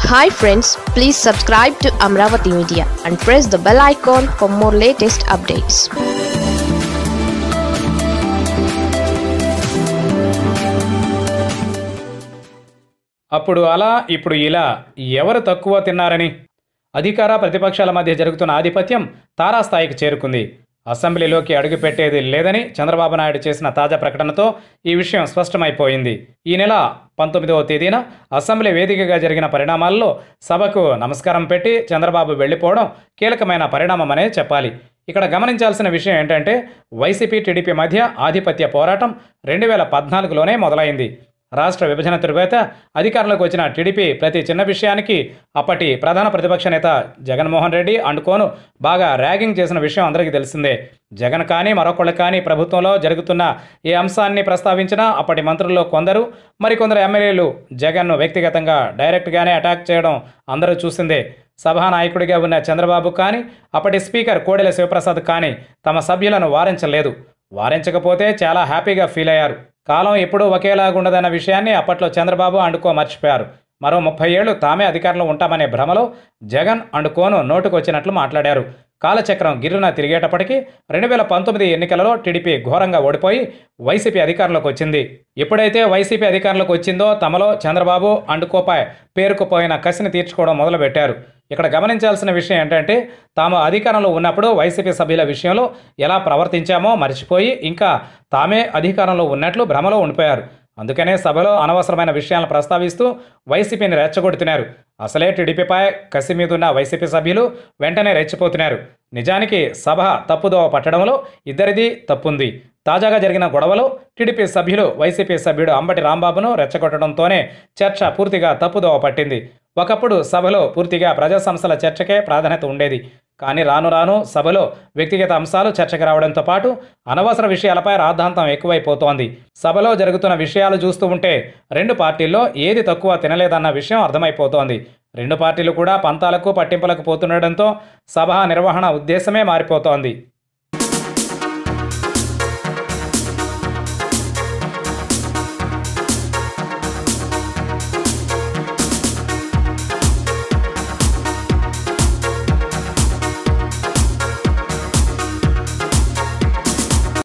hi friends please subscribe to Amaravati media and press the bell icon for more latest updates అప్పుడు అలా ఇప్పుడు ఇలా ఎవరు తక్కువ తిన్నారని అధికార ప్రతిపక్షాల మధ్య జరుగుతున్న ఆధిపత్యం తారాస్థాయికి చేరుకుంది అసెంబ్లీలోకి అడుగుపెట్టేది లేదని చంద్రబాబు నాయుడు చేసిన తాజా ప్రకటనతో ఈ విషయం స్పష్టమైపోయింది ఈ నెల పంతొమ్మిదవ తేదీన అసెంబ్లీ వేదికగా జరిగిన పరిణామాల్లో సభకు నమస్కారం పెట్టి చంద్రబాబు వెళ్ళిపోవడం కీలకమైన పరిణామమనే చెప్పాలి ఇక్కడ గమనించాల్సిన విషయం ఏంటంటే వైసీపీ టీడీపీ మధ్య ఆధిపత్య పోరాటం రెండు వేల పద్నాలుగులోనే మొదలైంది రాష్ట్ర విభజన తరువాత అధికారంలోకి వచ్చిన టీడీపీ ప్రతి చిన్న విషయానికి అప్పటి ప్రధాన ప్రతిపక్ష నేత జగన్మోహన్ రెడ్డి అండుకోను బాగా ర్యాగింగ్ చేసిన విషయం అందరికీ తెలిసిందే జగన్ కానీ మరొకళ్ళు కానీ ప్రభుత్వంలో జరుగుతున్న ఏ అంశాన్ని ప్రస్తావించినా అప్పటి మంత్రుల్లో కొందరు మరికొందరు ఎమ్మెల్యేలు జగన్ను వ్యక్తిగతంగా డైరెక్ట్గానే అటాక్ చేయడం అందరూ చూసిందే సభానాయకుడిగా ఉన్న చంద్రబాబు కానీ అప్పటి స్పీకర్ కోడెల శివప్రసాద్ కానీ తమ సభ్యులను వారించలేదు వారించకపోతే చాలా హ్యాపీగా ఫీల్ అయ్యారు కాలం ఎప్పుడూ ఒకేలాగుండదన్న విషయాన్ని అప్పట్లో చంద్రబాబు అండుకో మర్చిపోయారు మరో ముప్పై ఏళ్లు తామే అధికారంలో ఉంటామనే భ్రమలో జగన్ అండుకోను నోటుకొచ్చినట్లు మాట్లాడారు కాలచక్రం గిర్రున తిరిగేటప్పటికీ రెండు వేల పంతొమ్మిది ఎన్నికలలో టీడీపీ ఘోరంగా ఓడిపోయి వైసీపీ అధికారంలోకి వచ్చింది ఎప్పుడైతే వైసీపీ అధికారంలోకి వచ్చిందో తమలో చంద్రబాబు అండుకోపై పేరుకుపోయిన కసిని తీర్చుకోవడం మొదలుపెట్టారు ఇక్కడ గమనించాల్సిన విషయం ఏంటంటే తాము అధికారంలో ఉన్నప్పుడు వైసీపీ సభ్యుల విషయంలో ఎలా ప్రవర్తించామో మర్చిపోయి ఇంకా తామే అధికారంలో ఉన్నట్లు భ్రమలో ఉండిపోయారు అందుకనే సభలో అనవసరమైన విషయాలను ప్రస్తావిస్తూ వైసీపీని రెచ్చగొడుతున్నారు అసలే టీడీపీపై కసి మీదున్న వైసీపీ సభ్యులు వెంటనే రెచ్చిపోతున్నారు నిజానికి సభ తప్పుదోవ పట్టడంలో ఇద్దరిది తప్పుంది తాజాగా జరిగిన గొడవలో టీడీపీ సభ్యులు వైసీపీ సభ్యుడు అంబటి రాంబాబును రెచ్చగొట్టడంతోనే చర్చ పూర్తిగా తప్పుదోవ పట్టింది ఒకప్పుడు సభలో పూర్తిగా ప్రజా సంస్థల చర్చకే ప్రాధాన్యత ఉండేది కానీ రాను రాను సభలో వ్యక్తిగత అంశాలు చర్చకు రావడంతో పాటు అనవసర విషయాలపై రాద్ధాంతం ఎక్కువైపోతోంది సభలో జరుగుతున్న విషయాలు చూస్తూ ఉంటే రెండు పార్టీల్లో ఏది తక్కువ తినలేదన్న విషయం అర్థమైపోతోంది రెండు పార్టీలు కూడా పంతాలకు పట్టింపులకు పోతుండడంతో సభ నిర్వహణ ఉద్దేశమే మారిపోతోంది